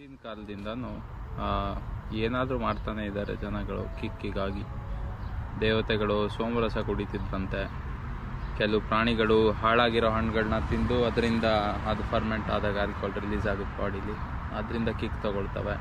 ಹಿಂದಿನ ಕಾಲದಿಂದನೂ ಏನಾದರೂ ಮಾಡ್ತಾನೆ ಇದ್ದಾರೆ ಜನಗಳು ಕಿಕ್ಕಿಗಾಗಿ ದೇವತೆಗಳು ಸೋಮರಸ ಕುಡಿತಿದ್ರಂತೆ ಕೆಲವು ಪ್ರಾಣಿಗಳು ಹಾಳಾಗಿರೋ ಹಣ್ಣುಗಳನ್ನ ತಿಂದು ಅದರಿಂದ ಅದು ಫರ್ಮೆಂಟ್ ಆದಾಗ ಆಲ್ಕೋಹಾಲ್ ರಿಲೀಸ್ ಆಗುತ್ತೆ ಬಾಡಿಲಿ ಅದರಿಂದ ಕಿಕ್ ತಗೊಳ್ತವೆ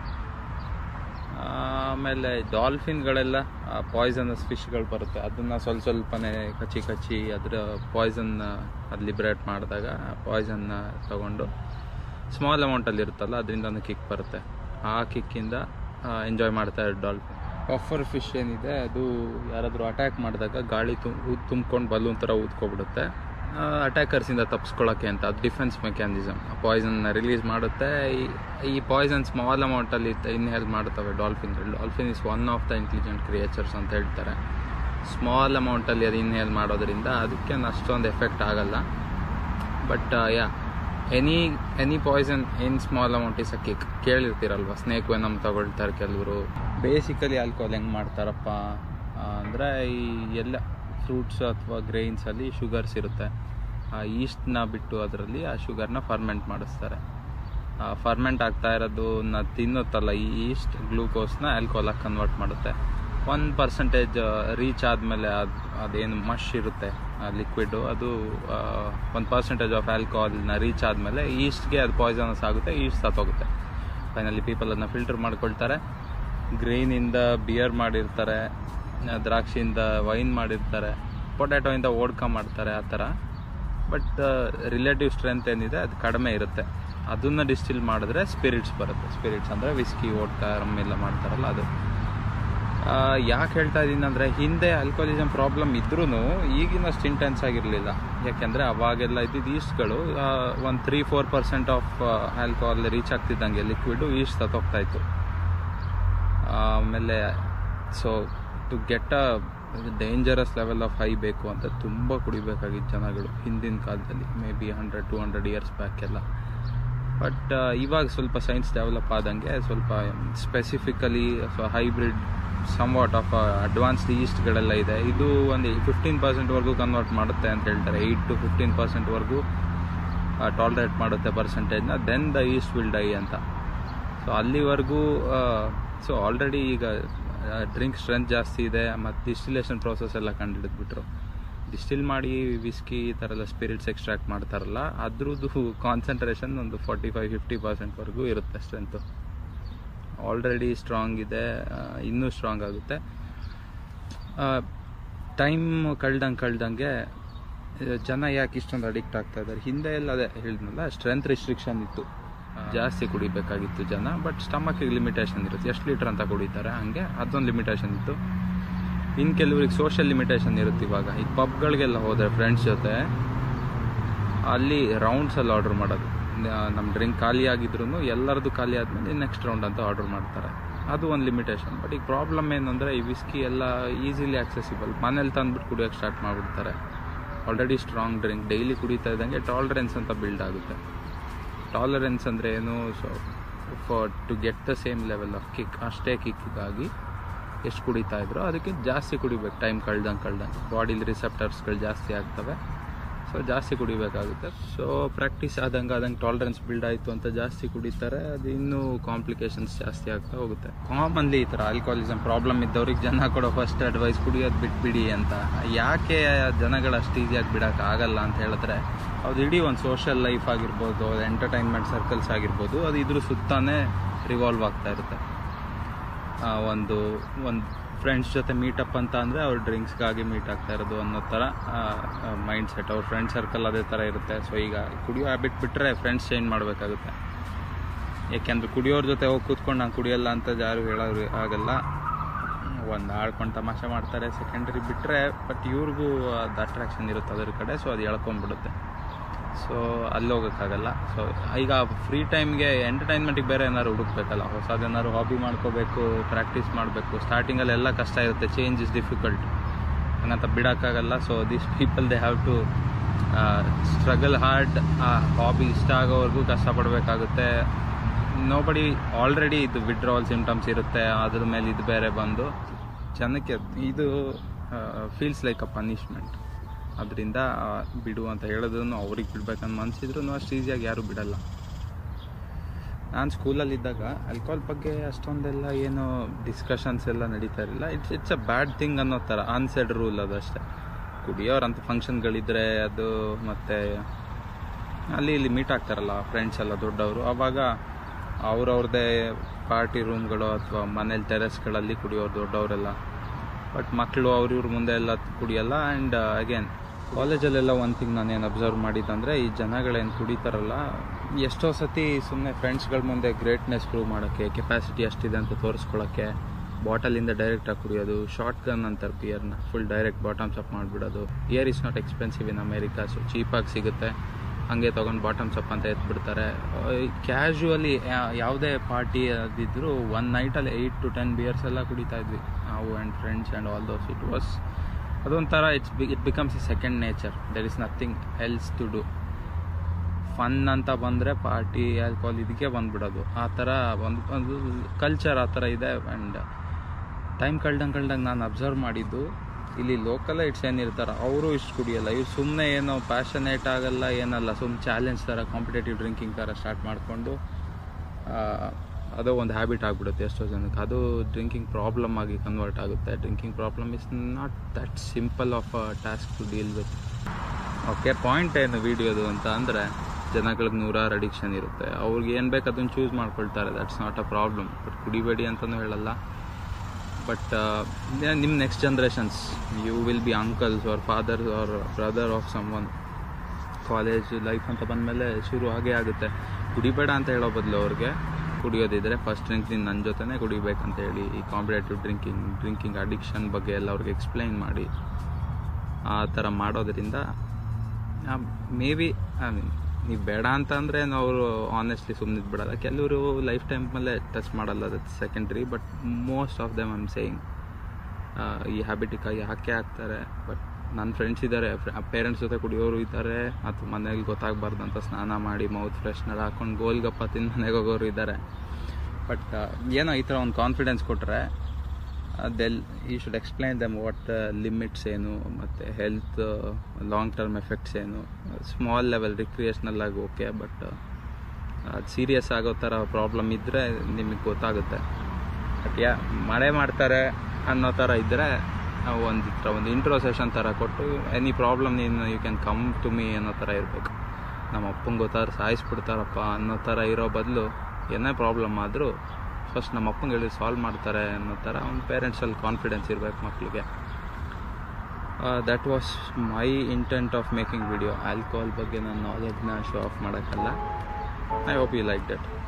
ಆಮೇಲೆ ಡಾಲ್ಫಿನ್ಗಳೆಲ್ಲ ಪಾಯ್ಸನಸ್ ಫಿಶ್ಗಳು ಬರುತ್ತೆ ಅದನ್ನು ಸ್ವಲ್ಪ ಸ್ವಲ್ಪನೇ ಕಚ್ಚಿ ಕಚ್ಚಿ ಅದರ ಪಾಯ್ಸನ್ ಅದು ಲಿಬ್ರೇಟ್ ಮಾಡಿದಾಗ ಪಾಯ್ಸನ್ನ ತಗೊಂಡು ಸ್ಮಾಲ್ ಅಮೌಂಟಲ್ಲಿ ಇರುತ್ತಲ್ಲ ಅದರಿಂದ ಕಿಕ್ ಬರುತ್ತೆ ಆ ಕಿಕ್ಕಿಂದ ಎಂಜಾಯ್ ಮಾಡ್ತಾ ಇರೋ ಡಾಲ್ಫಿನ್ ಪಫರ್ ಫಿಶ್ ಏನಿದೆ ಅದು ಯಾರಾದರೂ ಅಟ್ಯಾಕ್ ಮಾಡಿದಾಗ ಗಾಳಿ ತುಂ ತುಂಬ್ಕೊಂಡು ಬಲೂನ್ ಥರ ಊದ್ಕೊಬಿಡುತ್ತೆ ಅಟ್ಯಾಕರ್ಸಿಂದ ತಪ್ಪಿಸ್ಕೊಳ್ಳೋಕ್ಕೆ ಅಂತ ಅದು ಡಿಫೆನ್ಸ್ ಮೆಕ್ಯಾನಿಸಮ್ ಪಾಯ್ಸನ್ನ ರಿಲೀಸ್ ಮಾಡುತ್ತೆ ಈ- ಈ ಪಾಯ್ಸನ್ ಸ್ಮಾಲ್ ಅಮೌಂಟಲ್ಲಿ ಇನ್ಹೇಲ್ ಮಾಡ್ತವೆ ಡಾಲ್ಫಿನ್ಗಳು dolphin is one of the intelligent creatures ಅಂತ ಹೇಳ್ತಾರೆ ಸ್ಮಾಲ್ ಅಮೌಂಟಲ್ಲಿ ಅದು ಇನ್ಹೇಲ್ ಮಾಡೋದ್ರಿಂದ ಅದಕ್ಕೆ ಅಷ್ಟೊಂದು ಎಫೆಕ್ಟ್ ಆಗಲ್ಲ but ya any any poison in small amount is a kick ಕೇಳಿರ್ತೀರಲ್ವ ಸ್ನೇಕ್ ವೆನಮ್ ತಗೊಳ್ತಾರೆ ಕೆಲವರು ಬೇಸಿಕಲಿ ಆಲ್ಕೋಹಾಲ್ ಹೆಂಗೆ ಮಾಡ್ತಾರಪ್ಪ ಅಂದರೆ ಈ ಎಲ್ಲ ಫ್ರೂಟ್ಸ್ ಅಥವಾ ಗ್ರೈನ್ಸಲ್ಲಿ ಶುಗರ್ಸ್ ಇರುತ್ತೆ ಆ ಈಸ್ಟ್ನ ಬಿಟ್ಟು ಅದರಲ್ಲಿ ಆ ಶುಗರ್ನ ಫರ್ಮೆಂಟ್ ಮಾಡಿಸ್ತಾರೆ ಫರ್ಮೆಂಟ್ ಆಗ್ತಾ ಇರೋದನ್ನ ತಿನ್ನುತ್ತಲ್ಲ ಈ ಈಸ್ಟ್ ಗ್ಲೂಕೋಸ್ನ ಆಲ್ಕೋಹಾಲಾಗಿ ಕನ್ವರ್ಟ್ ಮಾಡುತ್ತೆ ಒನ್ ಪರ್ಸೆಂಟೇಜ್ ರೀಚ್ ಆದಮೇಲೆ ಅದು ಅದೇನು ಮಶ್ ಇರುತ್ತೆ ಲಿಕ್ವಿಡು ಅದು ಒಂದು ಪರ್ಸೆಂಟೇಜ್ ಆಫ್ ಆಲ್ಕೋಹಾಲ್ನ ರೀಚ್ ಆದಮೇಲೆ ಈಸ್ಟ್ಗೆ ಅದು ಪಾಯ್ಸನಸ್ ಆಗುತ್ತೆ ಈಸ್ಟ್ ಸತ್ತೋಗುತ್ತೆ ಫೈನಲಿ ಪೀಪಲ್ ಅದನ್ನ ಫಿಲ್ಟರ್ ಮಾಡ್ಕೊಳ್ತಾರೆ ಗ್ರೀನಿಂದ ಬಿಯರ್ ಮಾಡಿರ್ತಾರೆ ಆ, ದ್ರಾಕ್ಷಿಯಿಂದ ವೈನ್ ಮಾಡಿರ್ತಾರೆ ಪೊಟ್ಯಾಟೋಯಿಂದ ಓಡ್ಕ ಮಾಡ್ತಾರೆ ಆ ಥರ ಬಟ್ ರಿಲೇಟಿವ್ ಸ್ಟ್ರೆಂತ್ ಏನಿದೆ ಅದು ಕಡಿಮೆ ಇರುತ್ತೆ ಅದನ್ನು ಡಿಸ್ಟಿಲ್ ಮಾಡಿದ್ರೆ ಸ್ಪಿರಿಟ್ಸ್ ಬರುತ್ತೆ ಸ್ಪಿರಿಟ್ಸ್ ಅಂದರೆ ವಿಸ್ಕಿ ಓಡ್ಕ ರಮ್ ಎಲ್ಲ ಮಾಡ್ತಾರಲ್ಲ ಅದು ಯಾಕೆ ಹೇಳ್ತಾ ಇದ್ದೀನಿ ಅಂದರೆ ಹಿಂದೆ ಆಲ್ಕೋಹಾಲಿಸಮ್ ಪ್ರಾಬ್ಲಮ್ ಇದ್ರೂ ಈಗಿನಷ್ಟು ಇಂಟೆನ್ಸ್ ಆಗಿರಲಿಲ್ಲ ಯಾಕೆಂದರೆ ಅವಾಗೆಲ್ಲ ಇದ್ದಿದ್ದು ಈಸ್ಟ್ಗಳು ಒಂದು three four percent of alcohol reach ಆಗ್ತಿದ್ದಂಗೆ ಲಿಕ್ವಿಡು ಈಸ್ಟ್ ಸತ್ತೋಗ್ತಾ ಇತ್ತು ಆಮೇಲೆ so to get a dangerous level of high ಬೇಕು ಅಂತ ತುಂಬ ಕುಡಿಬೇಕಾಗಿತ್ತು ಜನಗಳು ಹಿಂದಿನ ಕಾಲದಲ್ಲಿ maybe hundred to hundred years back ಎಲ್ಲ ಬಟ್ ಇವಾಗ ಸ್ವಲ್ಪ ಸೈನ್ಸ್ ಡೆವಲಪ್ ಆದಂಗೆ ಸ್ವಲ್ಪ specifically hybrid somewhat of advanced ಈಸ್ಟ್ಗಳೆಲ್ಲ ಇದೆ ಇದು ಒಂದು ಫಿಫ್ಟೀನ್ ಪರ್ಸೆಂಟ್ವರೆಗೂ ಕನ್ವರ್ಟ್ ಮಾಡುತ್ತೆ ಅಂತ ಹೇಳ್ತಾರೆ ಏಯ್ಟ್ ಟು ಫಿಫ್ಟೀನ್ ಪರ್ಸೆಂಟ್ವರೆಗೂ ಟಾಲ್ರೇಟ್ ಮಾಡುತ್ತೆ ಪರ್ಸೆಂಟೇಜ್ನ then the yeast will die ಅಂತ ಸೊ ಅಲ್ಲಿವರೆಗೂ ಸೊ ಆಲ್ರೆಡಿ ಈಗ ಡ್ರಿಂಕ್ ಸ್ಟ್ರೆಂತ್ ಜಾಸ್ತಿ ಇದೆ ಮತ್ತು ಡಿಸ್ಟಿಲೇಷನ್ ಪ್ರೋಸೆಸ್ ಎಲ್ಲ ಕಂಡುಹಿಡಿದ್ಬಿಟ್ರು ಡಿಸ್ಟಿಲ್ ಮಾಡಿ ವಿಸ್ಕಿ ಈ ಥರ ಎಲ್ಲ ಸ್ಪಿರಿಟ್ಸ್ ಎಕ್ಸ್ಟ್ರಾಕ್ಟ್ ಮಾಡ್ತಾರಲ್ಲ ಅದ್ರದ್ದು ಕಾನ್ಸಂಟ್ರೇಷನ್ ಒಂದು ಫಾರ್ಟಿ ಫೈವ್ ಫಿಫ್ಟಿ ಪರ್ಸೆಂಟ್ವರೆಗೂ ಇರುತ್ತೆ ಸ್ಟ್ರೆಂತು ಆಲ್ರೆಡಿ ಸ್ಟ್ರಾಂಗ್ ಇದೆ ಆ, ಇನ್ನೂ ಸ್ಟ್ರಾಂಗ್ ಆಗುತ್ತೆ ಟೈಮ್ ಕಳ್ದಂಗೆ ಕಳ್ದಂಗೆ ಆ, ಜನ ಯಾಕೆ ಇಷ್ಟೊಂದು ಅಡಿಕ್ಟ್ ಆಗ್ತಾ ಇದ್ದಾರೆ ಹಿಂದೆ ಎಲ್ಲ ಅದೇ ಹೇಳಿದ್ನಲ್ಲ ಸ್ಟ್ರೆಂತ್ ರಿಸ್ಟ್ರಿಕ್ಷನ್ ಇತ್ತು ಜಾಸ್ತಿ ಕುಡಿಬೇಕಾಗಿತ್ತು ಜನ ಬಟ್ ಸ್ಟಮಕ್ಕಿಗೆ ಲಿಮಿಟೇಷನ್ ಇರುತ್ತೆ ಎಷ್ಟು ಲೀಟರ್ ಅಂತ ಕುಡಿತಾರೆ ಹಂಗೆ ಅದೊಂದು ಲಿಮಿಟೇಷನ್ ಇತ್ತು ಇನ್ನು ಕೆಲವ್ರಿಗೆ ಸೋಷಿಯಲ್ ಲಿಮಿಟೇಷನ್ ಇರುತ್ತೆ ಇವಾಗ ಈಗ ಪಬ್ಗಳಿಗೆಲ್ಲ ಹೋದರೆ ಫ್ರೆಂಡ್ಸ್ ಜೊತೆ ಅಲ್ಲಿ ರೌಂಡ್ಸಲ್ಲಿ ಆರ್ಡರ್ ಮಾಡೋದು ನಮ್ಮ ಡ್ರಿಂಕ್ ಖಾಲಿ ಆಗಿದ್ರು ಎಲ್ಲರದು ಖಾಲಿ ಆದಮೇಲೆ ನೆಕ್ಸ್ಟ್ ರೌಂಡ್ ಅಂತ ಆರ್ಡರ್ ಮಾಡ್ತಾರೆ ಅದು ಒಂದು ಲಿಮಿಟೇಷನ್ ಬಟ್ ಈಗ ಪ್ರಾಬ್ಲಮ್ ಏನಂದರೆ ಈ ವಿಸ್ಕಿ ಎಲ್ಲ ಈಸಿಲಿ ಆಕ್ಸೆಸಿಬಲ್ ಮನೇಲಿ ತಂದ್ಬಿಟ್ಟು ಕುಡಿಯೋಕ್ಕೆ ಸ್ಟಾರ್ಟ್ ಮಾಡಿಬಿಡ್ತಾರೆ ಆಲ್ರೆಡಿ ಸ್ಟ್ರಾಂಗ್ ಡ್ರಿಂಕ್ ಡೈಲಿ ಕುಡಿತಾ ಇದ್ದಂಗೆ ಟಾಲರೆನ್ಸ್ ಅಂತ ಬಿಲ್ಡ್ ಆಗುತ್ತೆ ಟಾಲರೆನ್ಸ್ ಅಂದರೆ ಏನು so for to get the same level of kick ಅಷ್ಟೇ ಕಿಕ್ಕಿಗಾಗಿ ಎಷ್ಟು ಕುಡಿತಾ ಇದ್ರು ಅದಕ್ಕೆ ಜಾಸ್ತಿ ಕುಡಿಬೇಕು ಟೈಮ್ ಕಳ್ದಂಗೆ ಕಳ್ದಂಗೆ ಬಾಡಿಲಿ ರಿಸೆಪ್ಟರ್ಸ್ಗಳು ಜಾಸ್ತಿ ಆಗ್ತವೆ ಸೊ ಜಾಸ್ತಿ ಕುಡಿಬೇಕಾಗುತ್ತೆ ಸೊ ಪ್ರಾಕ್ಟೀಸ್ ಆದಂಗೆ ಆದಂಗೆ ಟಾಲರೆನ್ಸ್ ಬಿಲ್ಡ್ ಆಯಿತು ಅಂತ ಜಾಸ್ತಿ ಕುಡಿತಾರೆ ಅದು ಇನ್ನೂ ಕಾಂಪ್ಲಿಕೇಶನ್ಸ್ ಜಾಸ್ತಿ ಆಗ್ತಾ ಹೋಗುತ್ತೆ ಕಾಮನ್ಲಿ ಈ ಥರ ಆಲ್ಕೋಹಾಲಿಸಮ್ ಪ್ರಾಬ್ಲಮ್ ಇದ್ದವ್ರಿಗೆ ಜನ ಕೊಡೋ ಫಸ್ಟ್ ಅಡ್ವೈಸ್ ಕುಡಿಯೋದು ಬಿಟ್ಬಿಡಿ ಅಂತ ಯಾಕೆ ಜನಗಳು ಅಷ್ಟು ಈಸಿಯಾಗಿ ಬಿಡೋಕೆ ಆಗಲ್ಲ ಅಂತ ಹೇಳಿದ್ರೆ ಅದು ಇಡೀ ಒಂದು ಸೋಷಿಯಲ್ ಲೈಫ್ ಆಗಿರ್ಬೋದು ಎಂಟರ್ಟೈನ್ಮೆಂಟ್ ಸರ್ಕಲ್ಸ್ ಆಗಿರ್ಬೋದು ಅದು ಇದ್ರ ಸುತ್ತಾನೇ ರಿವಾಲ್ವ್ ಆಗ್ತಾ ಇರುತ್ತೆ ಆ, ಒಂದು ಒಂದು ಫ್ರೆಂಡ್ಸ್ ಜೊತೆ ಮೀಟಪ್ ಅಂತ ಅಂದರೆ ಅವ್ರು ಡ್ರಿಂಕ್ಸ್ಗಾಗಿ ಮೀಟ್ ಆಗ್ತಾ ಇರೋದು ಅನ್ನೋ ಥರ ಮೈಂಡ್ ಸೆಟ್ ಅವ್ರ ಫ್ರೆಂಡ್ ಸರ್ಕಲ್ ಅದೇ ಥರ ಇರುತ್ತೆ ಸೊ ಈಗ ಕುಡಿಯೋ ಹ್ಯಾಬಿಟ್ ಬಿಟ್ಟರೆ ಫ್ರೆಂಡ್ಸ್ ಚೇಂಜ್ ಮಾಡಬೇಕಾಗುತ್ತೆ ಯಾಕೆಂದ್ರೆ ಕುಡಿಯೋರ ಜೊತೆ ಹೋಗಿ ಕೂತ್ಕೊಂಡು ನಾನು ಕುಡಿಯಲ್ಲ ಅಂತ ಯಾರು ಹೇಳೋರು ಆಗಲ್ಲ ಒಂದು ಆಡ್ಕೊಂಡು ತಮಾಷೆ ಮಾಡ್ತಾರೆ ಸೆಕೆಂಡರಿ ಬಿಟ್ಟರೆ ಬಟ್ ಇವ್ರಿಗೂ ಅದು ಅಟ್ರಾಕ್ಷನ್ ಇರುತ್ತೆ ಅದ್ರ ಕಡೆ ಸೊ ಅದು ಎಳ್ಕೊಂಡ್ಬಿಡುತ್ತೆ ಸೊ ಅಲ್ಲಿ ಹೋಗೋಕ್ಕಾಗಲ್ಲ ಸೊ ಈಗ ಫ್ರೀ ಟೈಮ್ಗೆ ಎಂಟರ್ಟೈನ್ಮೆಂಟಿಗೆ ಬೇರೆ ಏನಾದ್ರು ಹುಡುಕ್ಬೇಕಲ್ಲ ಹೊಸದೇನಾದ್ರು ಹಾಬಿ ಮಾಡ್ಕೋಬೇಕು ಪ್ರಾಕ್ಟೀಸ್ ಮಾಡಬೇಕು ಸ್ಟಾರ್ಟಿಂಗಲ್ಲಿ ಎಲ್ಲ ಕಷ್ಟ ಇರುತ್ತೆ ಚೇಂಜ್ ಇಸ್ ಡಿಫಿಕಲ್ಟ್ ಹಂಗಂತ ಬಿಡೋಕ್ಕಾಗಲ್ಲ so this people they have to struggle hard ಆ ಹಾಬಿ ಇಷ್ಟ ಆಗೋವರೆಗೂ ಕಷ್ಟಪಡಬೇಕಾಗುತ್ತೆ ನೋಬಡಿ ಆಲ್ರೆಡಿ ಇದು ವಿಡ್ರಾವಲ್ ಸಿಮ್ಟಮ್ಸ್ ಇರುತ್ತೆ ಅದ್ರ ಮೇಲೆ ಇದು ಬೇರೆ ಬಂದು ಜನಕ್ಕೆ ಇದು ಫೀಲ್ಸ್ ಲೈಕ್ ಅ ಪನಿಷ್ಮೆಂಟ್ ಅದರಿಂದ ಬಿಡು ಅಂತ ಹೇಳೋದನ್ನು ಅವ್ರಿಗೆ ಬಿಡ್ಬೇಕಂತ ಮನ್ಸಿದ್ರು ಅಷ್ಟು ಈಸಿಯಾಗಿ ಯಾರು ಬಿಡಲ್ಲ ನಾನು ಸ್ಕೂಲಲ್ಲಿದ್ದಾಗ ಆಲ್ಕೋಹಾಲ್ ಬಗ್ಗೆ ಅಷ್ಟೊಂದೆಲ್ಲ ಏನು ಡಿಸ್ಕಷನ್ಸ್ ಎಲ್ಲ ನಡೀತಾ ಇರಲಿಲ್ಲ it's it's a bad thing ಅನ್ನೋ ಥರ ಅನ್ಸೆಡ್ ರೂಲ್ ಅದು ಅಷ್ಟೇ ಕುಡಿಯೋರಂಥ ಫಂಕ್ಷನ್ಗಳಿದ್ರೆ ಅದು ಮತ್ತು ಅಲ್ಲಿ ಇಲ್ಲಿ ಮೀಟ್ ಆಗ್ತಾರಲ್ಲ ಫ್ರೆಂಡ್ಸ್ ಎಲ್ಲ ದೊಡ್ಡವರು ಆವಾಗ ಅವ್ರವ್ರದ್ದೇ ಪಾರ್ಟಿ ರೂಮ್ಗಳು ಅಥವಾ ಮನೇಲಿ ಟೆರೆಸ್ಗಳಲ್ಲಿ ಕುಡಿಯೋರು ದೊಡ್ಡವರೆಲ್ಲ ಬಟ್ ಮಕ್ಕಳು ಅವ್ರ ಇವ್ರ ಮುಂದೆ ಎಲ್ಲ ಕುಡಿಯಲ್ಲ ಆ್ಯಂಡ್ ಅಗೇನ್ ಕಾಲೇಜಲ್ಲೆಲ್ಲ ಒಂದು ಥಿಂಗ್ ನಾನೇನು ಅಬ್ಸರ್ವ್ ಮಾಡಿದ್ದಂದರೆ ಈ ಜನಗಳೇನು ಕುಡಿತಾರಲ್ಲ ಎಷ್ಟೋ ಸತಿ ಸುಮ್ಮನೆ ಫ್ರೆಂಡ್ಸ್ಗಳ ಮುಂದೆ ಗ್ರೇಟ್ನೆಸ್ ಪ್ರೂವ್ ಮಾಡೋಕ್ಕೆ ಕೆಪಾಸಿಟಿ ಅಷ್ಟಿದೆ ಅಂತ ತೋರಿಸ್ಕೊಳ್ಳೋಕ್ಕೆ ಬಾಟಲಿಂದ ಡೈರೆಕ್ಟಾಗಿ ಕುಡಿಯೋದು ಶಾರ್ಟ್ ಗನ್ ಅಂತಾರೆ ಬಿಯರ್ನ ಫುಲ್ ಡೈರೆಕ್ಟ್ ಬಾಟಮ್ಸ್ ಅಪ್ ಮಾಡಿಬಿಡೋದು year is not expensive in America so ಚೀಪಾಗಿ ಸಿಗುತ್ತೆ ಹಾಗೆ ತೊಗೊಂಡು ಬಾಟಮ್ಸ್ ಅಪ್ ಅಂತ ಎತ್ಬಿಡ್ತಾರೆ ಕ್ಯಾಶುವಲಿ ಯಾವುದೇ ಪಾರ್ಟಿ ಅದಿದ್ರು ಒನ್ ನೈಟಲ್ಲಿ ಏಯ್ಟ್ ಟು ಟೆನ್ ಬಿಯರ್ಸ್ ಎಲ್ಲ ಕುಡಿತಾ ಇದ್ವಿ ನಾವು and friends and all those it was ಅದೊಂಥರ it's be it becomes a second nature there is nothing else to do fun ಅಂತ ಬಂದರೆ ಪಾರ್ಟಿ ಆಲ್ಕೋಹಾಲ್ ಇದಕ್ಕೆ ಬಂದ್ಬಿಡೋದು ಆ ಥರ ಒಂದು ಒಂದು ಕಲ್ಚರ್ ಆ ಥರ ಇದೆ ಆ್ಯಂಡ್ ಟೈಮ್ ಕಳ್ದಂಗೆ ಕಳ್ದಂಗೆ ನಾನು ಅಬ್ಸರ್ವ್ ಮಾಡಿದ್ದು ಇಲ್ಲಿ ಲೋಕಲ್ ಇಟ್ಸ್ ಏನಿರ್ತಾರೆ ಅವರು ಇಷ್ಟು ಕುಡಿಯಲ್ಲ ಇವ್ರು ಸುಮ್ಮನೆ ಏನೋ ಪ್ಯಾಷನೇಟ್ ಆಗಲ್ಲ ಏನಲ್ಲ ಸುಮ್ಮನೆ ಚಾಲೆಂಜ್ ಥರ ಕಾಂಪಿಟೇಟಿವ್ ಡ್ರಿಂಕಿಂಗ್ ಥರ ಸ್ಟಾರ್ಟ್ ಮಾಡಿಕೊಂಡು ಅದು ಒಂದು ಹ್ಯಾಬಿಟ್ ಆಗಿಬಿಡುತ್ತೆ ಎಷ್ಟೋ ಜನಕ್ಕೆ ಅದು ಡ್ರಿಂಕಿಂಗ್ ಪ್ರಾಬ್ಲಮ್ ಆಗಿ ಕನ್ವರ್ಟ್ ಆಗುತ್ತೆ drinking problem is not that simple of a task to deal with okay point ಏನು ವೀಡಿಯೋದು ಅಂತ ಅಂದರೆ ಜನಗಳಿಗೆ ನೂರಾರು ಅಡಿಕ್ಷನ್ ಇರುತ್ತೆ ಅವ್ರಿಗೆ ಏನು ಬೇಕು ಅದನ್ನು ಚೂಸ್ ಮಾಡ್ಕೊಳ್ತಾರೆ that's not a problem but ಕುಡಿಬೇಡಿ ಅಂತಲೂ ಹೇಳಲ್ಲ ಬಟ್ ನಿಮ್ಮ next generations you will be uncles or father or brother of someone college life ಅಂತ ಬಂದಮೇಲೆ ಶುರು ಆಗೇ ಆಗುತ್ತೆ ಕುಡಿಬೇಡ ಅಂತ ಹೇಳೋ ಬದಲು ಅವ್ರಿಗೆ ಕುಡಿಯೋದಿದ್ರೆ ಫಸ್ಟ್ ಡ್ರಿಂಕ್ ನೀನು ನನ್ನ ಜೊತೆನೇ ಕುಡಿಬೇಕಂತ ಹೇಳಿ ಈ ಕಾಂಪಿಟೇಟಿವ್ ಡ್ರಿಂಕಿಂಗ್ ಡ್ರಿಂಕಿಂಗ್ ಅಡಿಕ್ಷನ್ ಬಗ್ಗೆ ಎಲ್ಲ ಅವ್ರಿಗೆ ಎಕ್ಸ್ಪ್ಲೈನ್ ಮಾಡಿ ಆ ಥರ ಮಾಡೋದ್ರಿಂದ ಮೇ ಬಿ ಐ ಮೀನ್ ನೀವು ಬೇಡ ಅಂತ ಅಂದರೆ ಅವರು ಆನೆಸ್ಟ್ಲಿ ಸುಮ್ಮನೆ ಬಿಡಲ್ಲ ಕೆಲವರು ಲೈಫ್ ಟೈಮ್ ಮೇಲೆ ಟಚ್ ಮಾಡಲ್ಲ ಅದು secondary but most of them I'm saying ಈ ಹ್ಯಾಬಿಟಿಕ್ಕಾಗಿ ಹಾಕೇ ಹಾಕ್ತಾರೆ ಬಟ್ ನನ್ನ ಫ್ರೆಂಡ್ಸ್ ಇದ್ದಾರೆ ಪೇರೆಂಟ್ಸ್ ಜೊತೆ ಕುಡಿಯೋರು ಇದ್ದಾರೆ ಅಥವಾ ಮನೇಲಿ ಗೊತ್ತಾಗಬಾರ್ದು ಅಂತ ಸ್ನಾನ ಮಾಡಿ ಮೌತ್ ಫ್ರೆಶ್ನರ್ ಹಾಕೊಂಡು ಗೋಲ್ಗಪ್ಪ ತಿಂದು ಮನೆಗೆ ಹೋಗೋರು ಇದ್ದಾರೆ ಬಟ್ ಏನೋ ಈ ಥರ ಒಂದು ಕಾನ್ಫಿಡೆನ್ಸ್ ಕೊಟ್ಟರೆ ದೆಲ್ ಈ should explain them what limits ಏನು ಮತ್ತು ಹೆಲ್ತ್ ಲಾಂಗ್ ಟರ್ಮ್ ಎಫೆಕ್ಟ್ಸ್ ಏನು ಸ್ಮಾಲ್ ಲೆವೆಲ್ ರಿಕ್ರಿಯೇಷನಲ್ ಆಗಿ ಓಕೆ ಬಟ್ ಅದು ಸೀರಿಯಸ್ ಆಗೋ ಥರ ಪ್ರಾಬ್ಲಮ್ ಇದ್ದರೆ ನಿಮಗೆ ಗೊತ್ತಾಗುತ್ತೆ ಬಟ್ ಯಾ ಮಳೆ ಮಾಡ್ತಾರೆ ಅನ್ನೋ ಥರ ಇದ್ದರೆ ನಾವು ಒಂದು ಥರ ಒಂದು ಇಂಟ್ರೋ ಸೆಷನ್ ಥರ ಕೊಟ್ಟು ಎನಿ ಪ್ರಾಬ್ಲಮ್ ನೀನು you can come to me ಅನ್ನೋ ಥರ ಇರಬೇಕು ನಮ್ಮ ಅಪ್ಪಂಗೆ ಗೊತ್ತಾದ್ರೆ ಸಾಯಿಸ್ಬಿಡ್ತಾರಪ್ಪ ಅನ್ನೋ ಥರ ಇರೋ ಬದಲು ಏನೇ ಪ್ರಾಬ್ಲಮ್ ಆದರೂ ಫಸ್ಟ್ ನಮ್ಮ ಅಪ್ಪಂಗೆ ಹೇಳಿ ಸಾಲ್ವ್ ಮಾಡ್ತಾರೆ ಅನ್ನೋ ಥರ ಒಂದು ಪೇರೆಂಟ್ಸಲ್ಲಿ ಕಾನ್ಫಿಡೆನ್ಸ್ ಇರಬೇಕು ಮಕ್ಕಳಿಗೆ that was my intent of making video alcohol ಬಗ್ಗೆ ನನ್ನ ನಾಲೆಡ್ನ ಶೋ ಆಫ್ ಮಾಡೋಕ್ಕಲ್ಲ I hope you like that